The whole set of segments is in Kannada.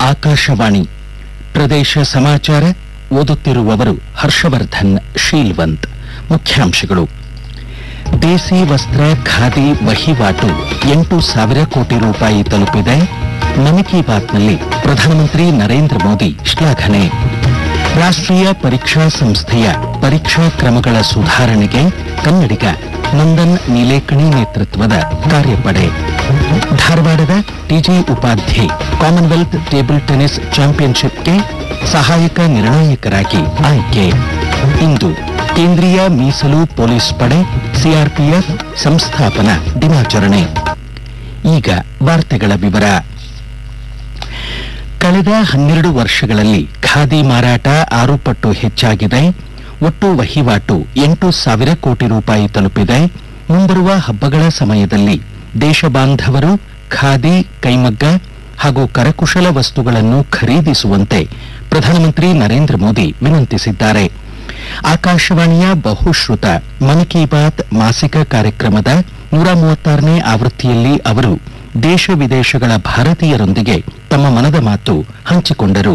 ಆಕಾಶವಾಣಿ ಪ್ರದೇಶ ಸಮಾಚಾರ ಓದುತ್ತಿರುವವರು ಹರ್ಷವರ್ಧನ್ ಶೀಲ್ವಂತ್ ಮುಖ್ಯಾಂಶಗಳು ದೇಸಿ ವಸ್ತ್ರ ಖಾದಿ ವಹಿವಾಟು ಎಂಟು ಸಾವಿರ ಕೋಟಿ ರೂಪಾಯಿ ತಲುಪಿದೆ ಮನ್ ಕಿ ಬಾತ್ನಲ್ಲಿ ಪ್ರಧಾನಮಂತ್ರಿ ನರೇಂದ್ರ ಮೋದಿ ಶ್ಲಾಘನೆ ರಾಷ್ಟ್ರೀಯ ಪರೀಕ್ಷಾ ಸಂಸ್ಥೆಯ ಪರೀಕ್ಷಾ ಕ್ರಮಗಳ ಸುಧಾರಣೆಗೆ ಕನ್ನಡಿಗ ನಂದನ್ ನೀಲೇಕಣಿ ನೇತೃತ್ವದ ಕಾರ್ಯಪಡೆ ಧಾರವಾಡದ T G Upadhye commonwealth table tennis ಚಾಂಪಿಯನ್ಶಿಪ್ಗೆ ಸಹಾಯಕ ನಿರ್ಣಾಯಕರಾಗಿ ಆಯ್ಕೆ ಇಂದು ಕೇಂದ್ರೀಯ ಮೀಸಲು ಪೊಲೀಸ್ ಪಡೆ ಸಿಆರ್ಪಿಎಫ್ ಸಂಸ್ಥಾಪನಾ ದಿನಾಚರಣೆ ಈಗ ವಾರ್ತೆಗಳ ವಿವರ ಕಳೆದ ಹನ್ನೆರಡು ವರ್ಷಗಳಲ್ಲಿ ಖಾದಿ ಮಾರಾಟ ಆರು ಪಟ್ಟು ಹೆಚ್ಚಾಗಿದೆ ಒಟ್ಟು ವಹಿವಾಟು ಎಂಟು ಸಾವಿರ ಕೋಟಿ ರೂಪಾಯಿ ತಲುಪಿದೆ ಮುಂಬರುವ ಹಬ್ಬಗಳ ಸಮಯದಲ್ಲಿ ದೇಶ ಬಾಂಧವರು ಖಾದಿ ಕೈಮಗ್ಗ ಹಾಗೂ ಕರಕುಶಲ ವಸ್ತುಗಳನ್ನು ಖರೀದಿಸುವಂತೆ ಪ್ರಧಾನಮಂತ್ರಿ ನರೇಂದ್ರ ಮೋದಿ ವಿನಂತಿಸಿದ್ದಾರೆ ಆಕಾಶವಾಣಿಯ ಬಹುಶ್ರುತ ಮನ್ ಕಿ ಬಾತ್ ಮಾಸಿಕ ಕಾರ್ಯಕ್ರಮದ ನೂರ ಮೂವತ್ತಾರನೇ ಆವೃತ್ತಿಯಲ್ಲಿ ಅವರು ದೇಶ ವಿದೇಶಗಳ ಭಾರತೀಯರೊಂದಿಗೆ ತಮ್ಮ ಮನದ ಮಾತು ಹಂಚಿಕೊಂಡರು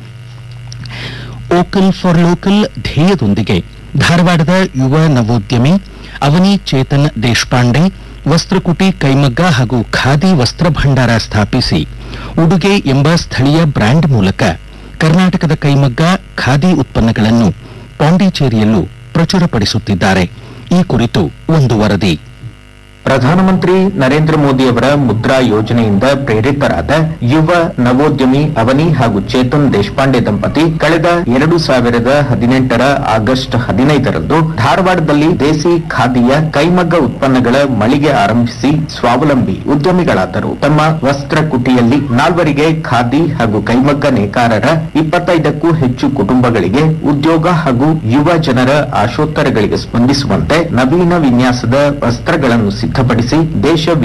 ಓಕಲ್ ಫಾರ್ ಲೋಕಲ್ ಧ್ಯೇಯದೊಂದಿಗೆ ಧಾರವಾಡದ ಯುವ ನವೋದ್ಯಮಿ ಅವನಿ ಚೇತನ್ ದೇಶಪಾಂಡೆ ವಸ್ತ್ರಕುಟಿ ಕೈಮಗ್ಗ ಹಾಗೂ ಖಾದಿ ವಸ್ತ್ರ ಭಂಡಾರ ಸ್ಥಾಪಿಸಿ ಉಡುಗೆ ಎಂಬ ಸ್ಥಳೀಯ ಬ್ರ್ಯಾಂಡ್ ಮೂಲಕ ಕರ್ನಾಟಕದ ಕೈಮಗ್ಗ ಖಾದಿ ಉತ್ಪನ್ನಗಳನ್ನು ಪಾಂಡಿಚೇರಿಯಲ್ಲೂ ಪ್ರಚುರಪಡಿಸುತ್ತಿದ್ದಾರೆ ಈ ಕುರಿತು ಒಂದು ವರದಿ ಪ್ರಧಾನಮಂತ್ರಿ ನರೇಂದ್ರ ಮೋದಿ ಅವರ ಮುದ್ರಾ ಯೋಜನೆಯಿಂದ ಪ್ರೇರಿತರಾದ ಯುವ ನವೋದ್ಯಮಿ ಅವನಿ ಹಾಗೂ ಚೇತನ್ ದೇಶಪಾಂಡೆ ದಂಪತಿ ಕಳೆದ ಎರಡು ಸಾವಿರದ ಹದಿನೆಂಟರ ಆಗಸ್ಟ್ ಹದಿನೈದರಂದು ಧಾರವಾಡದಲ್ಲಿ ದೇಸಿ ಖಾದಿಯ ಕೈಮಗ್ಗ ಉತ್ಪನ್ನಗಳ ಮಳಿಗೆ ಆರಂಭಿಸಿ ಸ್ವಾವಲಂಬಿ ಉದ್ಯಮಿಗಳಾದರು ತಮ್ಮ ವಸ್ತ್ರ ಕುಟಿಯಲ್ಲಿ ನಾಲ್ವರಿಗೆ ಖಾದಿ ಹಾಗೂ ಕೈಮಗ್ಗ ನೇಕಾರರ ಇಪ್ಪತ್ತೈದಕ್ಕೂ ಹೆಚ್ಚು ಕುಟುಂಬಗಳಿಗೆ ಉದ್ಯೋಗ ಹಾಗೂ ಯುವ ಜನರ ಆಶೋತ್ತರಗಳಿಗೆ ಸ್ಪಂದಿಸುವಂತೆ ನವೀನ ವಿನ್ಯಾಸದ ವಸ್ತ್ರಗಳನ್ನು ಸಿದ್ಧಪಡಿಸಿ ದೇಶ